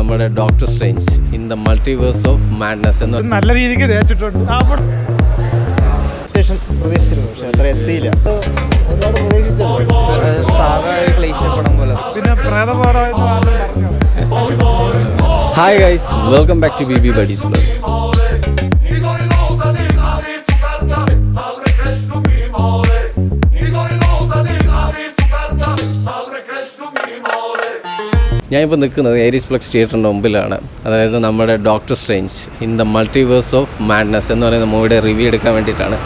നമ്മുടെ Doctor Strange in the Multiverse of Madness എന്ന് നല്ല രീതിക്ക് തേച്ചിട്ടുണ്ട് ആ പടം എക്സ്പെക്ടേഷൻ പ്രതീക്ഷിച്ചിരുന്നു പക്ഷെ അത്ര എത്തിയില്ല ഒരുപാട് പ്രതീക്ഷിച്ചല്ലോ സാധാ ഒരു ക്ലേശ പടം പോലെ പിന്നെ പ്രേതപാടം എന്ന് മാത്രം പറഞ്ഞു hi guys welcome back to B B buddies blog Igor nosa di gari tu karta, aure kreshnu mi more. Igor nosa di gari tu karta, aure kreshnu mi more. ഞാനിപ്പോൾ നിൽക്കുന്നത് ഏരീസ് പ്ലക്സ് തിയേറ്ററിൻ്റെ മുമ്പിലാണ് അതായത് നമ്മുടെ Doctor Strange in the Multiverse of Madness എന്ന് പറയുന്ന മൂവിയുടെ review എടുക്കാൻ വേണ്ടിയിട്ടാണ്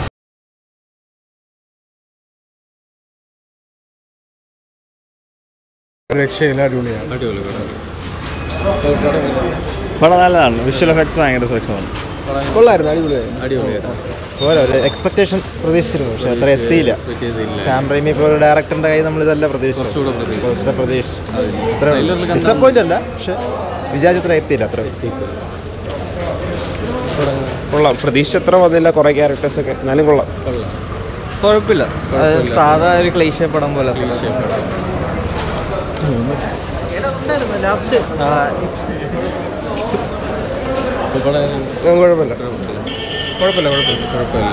രക്ഷയില്ല അടിപൊളിയാണ് അടിപൊളി പടം നല്ലതാണ് വിഷ്വൽ എഫക്ട്സ് ഭയങ്കര സെലക്ഷനാണ് കൊള്ളായിരുന്നു അടിപൊളിയായിരുന്നു അടിപൊളിയാണ് പോലെ ഒരു എക്സ്പെക്ടേഷൻ പ്രതീക്ഷിച്ചിരുന്നു പക്ഷെ അത്ര എത്തിയില്ല സാം റൈമി ഇപ്പോൾ ഡയറക്ടറിന്റെ കയ്യിൽ നമ്മൾ ഇതല്ല പ്രതീക്ഷിച്ചത് കുറച്ചുകൂടെ പ്രതീക്ഷിച്ചു. കുറച്ചുകൂടെ പ്രതീക്ഷിച്ചു Trailer ൽ കണ്ടാൽ ഡിസപ്പോയിന്റ് അല്ല പക്ഷെ വിചാരിച്ചത്ര എത്തിയില്ല അത്ര കൊള്ളാം പ്രതീക്ഷിച്ചത്ര വന്നില്ല കുറേ ക്യാരക്ടേഴ്സ് ഒക്കെ എന്നാലും കൊള്ളാം കുഴപ്പമില്ല അത് സാധാ ഒരു ക്ലേശ പടം പോലെ ലാസ്റ്റ് കുഴപ്പമില്ല കുഴപ്പമില്ല കുഴപ്പമില്ല കുഴപ്പമില്ല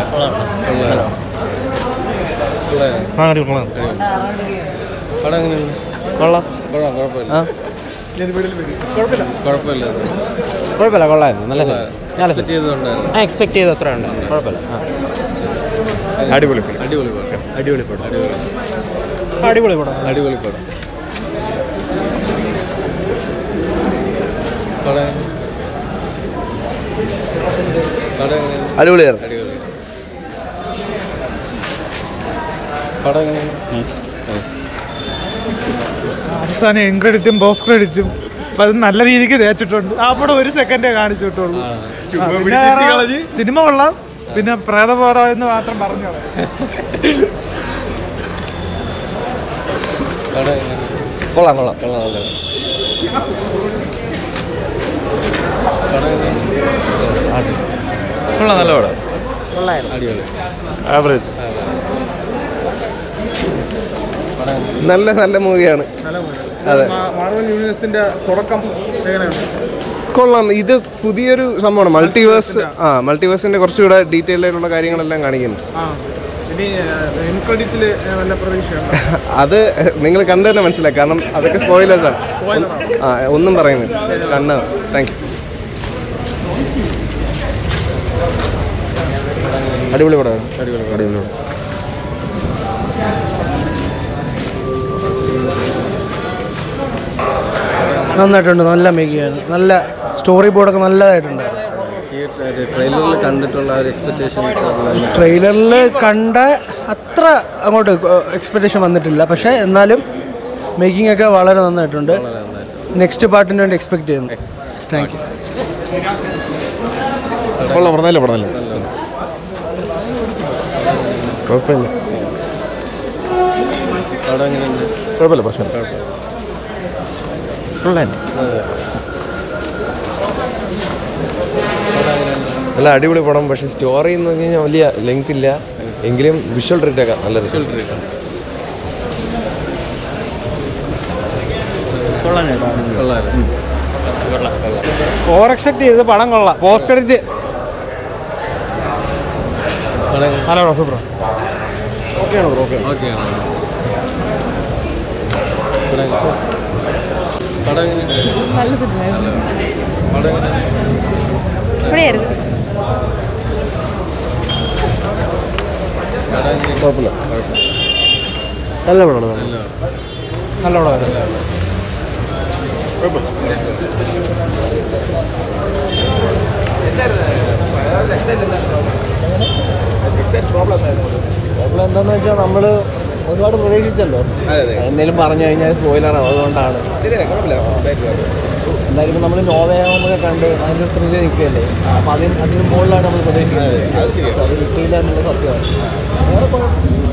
പടം എങ്ങനെയുണ്ട് കൊള്ളാം കൊള്ളാം കുഴപ്പമില്ല ആ കുഴപ്പമില്ല കുഴപ്പമില്ല കൊള്ളായിരുന്നു നല്ല നല്ല സെറ്റ് ചെയ്തുകൊണ്ടായിരുന്നു ആ എക്സ്പെക്ട് ചെയ്ത് അത്ര ഉണ്ട് കുഴപ്പമില്ല ആ അടിപൊളി അടിപൊളി പടം അടിപൊളി പടം അടിപൊളി പടം അടിപൊളി പടം പടം എങ്ങനെ? പടം എങ്ങനെയാണ് അടിപൊളിയായിരുന്നു അടിപൊളി പടം എങ്ങനെയാണ് Nice. അവസാനം എൻ ക്രെഡിറ്റും പോസ്റ്റ് ക്രെഡിറ്റും അപ്പൊ അത് നല്ല രീതിക്ക് തേച്ചിട്ടുണ്ട് ആ പടം ഒരു സെക്കൻഡേ കാണിച്ചിട്ടുള്ളൂ ആ, പിന്നെ വേറെ സിനിമ കൊള്ളാം പിന്നെ പ്രേതപാടം എന്ന് മാത്രം പറഞ്ഞു പടം എങ്ങനെയാണ് കൊള്ളാം കൊള്ളാം കൊള്ളാം നല്ല പടം എങ്ങനെയാണ് കൊള്ളാം നല്ല പടം അടിപൊളി ആവറേജ് പടം എങ്ങനെ? നല്ല നല്ല മൂവിയാണ് മാർവൽ യൂണിവേഴ്സിന്റെ തുടക്കം എങ്ങനെയാണ് കൊള്ളാം ഇത് പുതിയൊരു സംഭവമാണ് മൾട്ടിവേഴ്സ് ആ മൾട്ടിവേഴ്സിന്റെ കുറച്ചുകൂടെ ഡീറ്റെയിൽ ആയിട്ടുള്ള കാര്യങ്ങളെല്ലാം കാണിക്കുന്നു ആ ഇനി എൻ ക്രെഡിറ്റില് വല്ല പ്രതീക്ഷയുണ്ട് അത് നിങ്ങൾ കണ്ടു തന്നെ മനസ്സിലായി കാരണം അതൊക്കെ സ്പോയിലേഴ്സ് ആണ് ആ ഒന്നും പറയുന്നില്ല കണ്ണ് താങ്ക് യു അടിപൊളി പടമാണ് അടിപൊളി അടിപൊളി പടം നന്നായിട്ടുണ്ട് നല്ല മേക്കിങ് നല്ല സ്റ്റോറി ബോർഡൊക്കെ നല്ലതായിട്ടുണ്ടായിരുന്നു തിയേറ്റർ ട്രെയിലറിൽ കണ്ടിട്ടുള്ള ആ ഒരു എക്സ്പെക്ടേഷൻസ് അത് തന്നെ ട്രെയിലറിൽ കണ്ട അത്ര അങ്ങോട്ട് എക്സ്പെക്റ്റേഷൻ വന്നിട്ടില്ല പക്ഷേ എന്നാലും മേക്കിംഗ് ഒക്കെ വളരെ നന്നായിട്ടുണ്ട് നെക്സ്റ്റ് പാർട്ടിന് വേണ്ടി എക്സ്പെക്ട് ചെയ്യുന്നു താങ്ക് യു കൊള്ളാം പറഞ്ഞല്ലേ പറഞ്ഞല്ലേ കുഴപ്പമില്ല പടം എങ്ങനെയുണ്ട് കുഴപ്പമില്ല പ്രശ്നം നല്ല അടിപൊളി പടം പക്ഷേ സ്റ്റോറി എന്ന് പറഞ്ഞു കഴിഞ്ഞാൽ വലിയ ലെങ്ത് ഇല്ല എങ്കിലും വിഷ്വൽ ട്രീറ്റ് ഒക്കെ നല്ല റിസൾട്ട് കൊള്ളാമായിരുന്നു ഓവർ എക്സ്പെക്ട് ചെയ്തത് പടം കൊള്ളാം പോസ്റ്റ് ക്രെഡിറ്റ് പടം എങ്ങനെ? ഹലോ സൂപ്പർ ഓക്കെയാണോ പടം എങ്ങനെ? പടം എങ്ങനെയുണ്ട് നല്ല സിനിമയായിരുന്നു പടം എങ്ങനെയുണ്ട് ഇവിടെയായിരുന്നു പടം എങ്ങനെയുണ്ട് കുഴപ്പമില്ല നല്ല പടം നല്ല നല്ല പടമായിരുന്നു പ്രോബ്ലം എന്താണെന്ന് വെച്ചാൽ നമ്മൾ ഒരുപാട് പ്രതീക്ഷിച്ചല്ലോ എന്തെങ്കിലും പറഞ്ഞു കഴിഞ്ഞാൽ സ്പോയിലറാവും അതുകൊണ്ടാണ് എന്തായാലും നമ്മൾ നോവയാകുമ്പോൾ കണ്ട് അതിൻ്റെ ത്രില്ല് നിൽക്കുകയല്ലേ അപ്പോൾ അതിന് അതിന് മുകളിലാണ് നമ്മൾ പ്രതീക്ഷിക്കുന്നത് അത് കിട്ടിയില്ല എന്നുള്ള സത്യമാണ് വേറെ കുഴപ്പം-